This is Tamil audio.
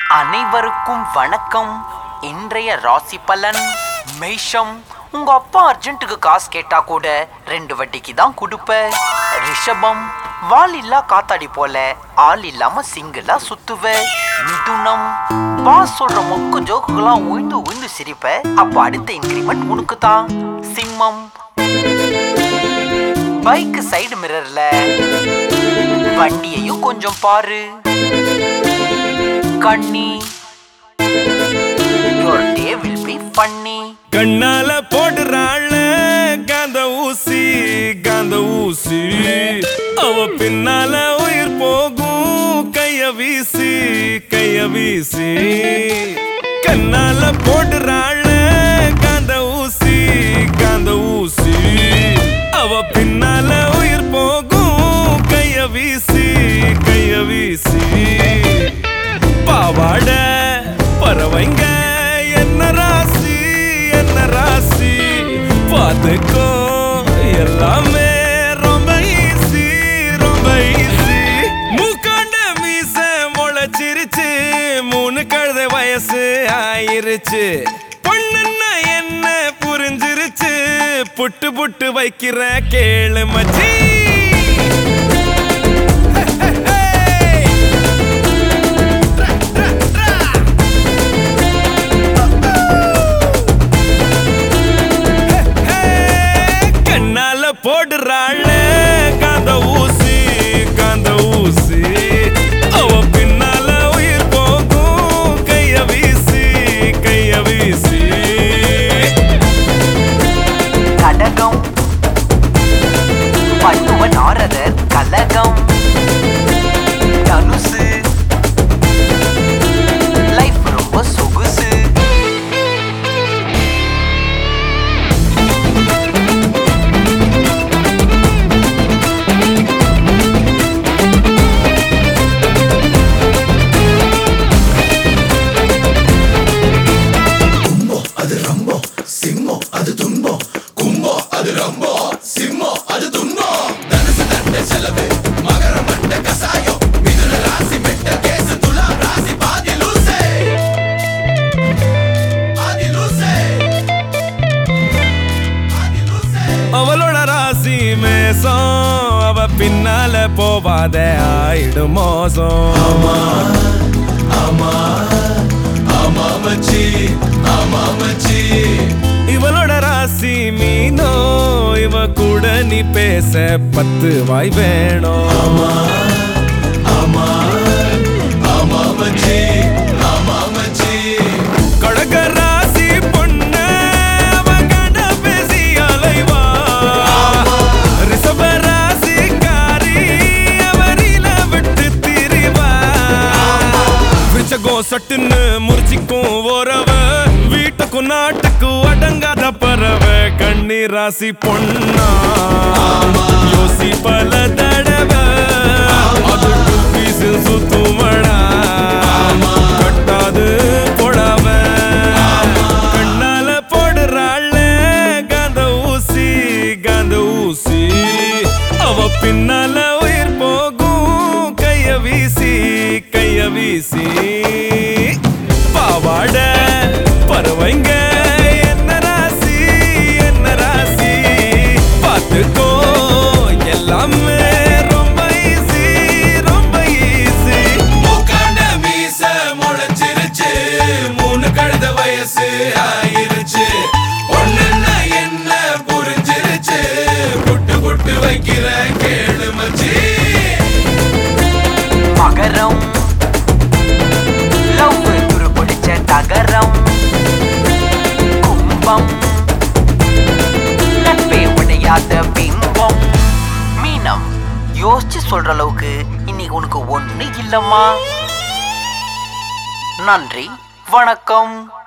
அனைவருக்கும் வணக்கம் இன்றைய ராசி பலன் மேஷம் உங்க அப்பா அர்ஜென்ட்டுக்கு காசு கேட்டா கூட ரெண்டு வட்டிக்கு தான் கொடுப்ப ரிஷபம் வால் இல்லா காத்தாடி போல ஆள் இல்லாம சிங்கிளா சுத்துவ மிதுனம் பாஸ் சொல்ற மொக்கு ஜோக்குகளாம் உய்ந்து உய்ந்து சிரிப்ப அப்ப அடுத்த இன்கிரிமெண்ட் உனக்கு தான் சிம்மம் பைக் சைடு மிரர்ல வண்டியையும் கொஞ்சம் பாரு கண்ணி your day will be funny கண்ணால போடுறாள் காந்த ஊசி காந்த ஊசி அவ பின்னால உயிர் போகும் கைய வீசி கைய வீசி கண்ணால போடுறாள் காந்த ஊசி காந்த ஊசி அவ பின்னால உயிர் போகும் கைய வீசி கைய வீசி பாவாட பறவைங்க என்ன ராசி என்ன ராசி பார்த்துக்கோ எல்லாமே ரொம்ப ஈஸி ரொம்ப ஈஸி மூக்காண்ட மீச முளைச்சிருச்சு மூணு கழுத வயசு ஆயிருச்சு பொண்ணுன்னா என்ன புரிஞ்சிருச்சு புட்டு புட்டு வைக்கிற கேளு மச்சி Hey! கண்ணால போடுறாள் காந்த ஊசி காந்த ஊசி அவ பின்னால உயிர் போகும் கைய வீசி கைய வீசி கடகம் பண்ணுவ நாரதர் கலகம் தனுசு லைஃப் ரொம்ப சொகுசு அது ரம்போ சிம்மோ அது துன்போ கும்போ அது ரம்போ சிம்மோ அது துன்போ தனுசு தண்ட செலவு மகர மண்ட கசாயம் மிதுன ராசி மெட்ட கேசு துலா ராசி பாதி லூசே பாதி லூசே பாதி லூசே அவளோட ராசி மேசம் அவ பின்னால போவாத ஆயிடும் மோசம் ஆமா மச்சி ஆமா மச்சி இவளோட ராசி மீனோ இவ கூட நீ பேச பத்து வாய் வேணும் ஆமா ஆமா மச்சி ஆமா மச்சி கடக ராசி பொண்ண அவ கண்ட பேசி அலைவா ரிஷப ராசி காரி அவரில விட்டு திரிவா விச்சகம் சட்டுன்னு முறிச்சிக்கும் ஓரவ வீட்டுக்கும் நாட்டுக்கும் அடங்காத பறவை கண்ணி ராசி பொண்ணா யோசி பல தடவை அது டூ பீஸ் சுத்துமடா கட்டாது போடாம கண்ணால போடுறாள் காந்த ஊசி காந்த ஊசி அவ பின்னால உயிர் போகும் கைய வீசி கைய வீசி பாவாட பறவைங்க என்ன ராசி என்ன ராசி பார்த்துக்கோ எல்லாமே ரொம்ப ஈஸி ரொம்ப ஈஸி மூக்காண்ட மீச முளைச்சிருச்சு மூணு கழுத வயசு ஆயிருச்சு பொண்ணுன்னா என்ன புரிஞ்சிருச்சு புட்டு புட்டு வைக்கிற கேளு மச்சி மகரம் லவ் துரு பிடிச்ச தகரம் கும்பம் நட்பே உடையாத பிம்பம் மீனம் யோசிச்சு சொல்ற அளவுக்கு இன்னைக்கு உனக்கு ஒண்ணு இல்லம்மா நன்றி வணக்கம்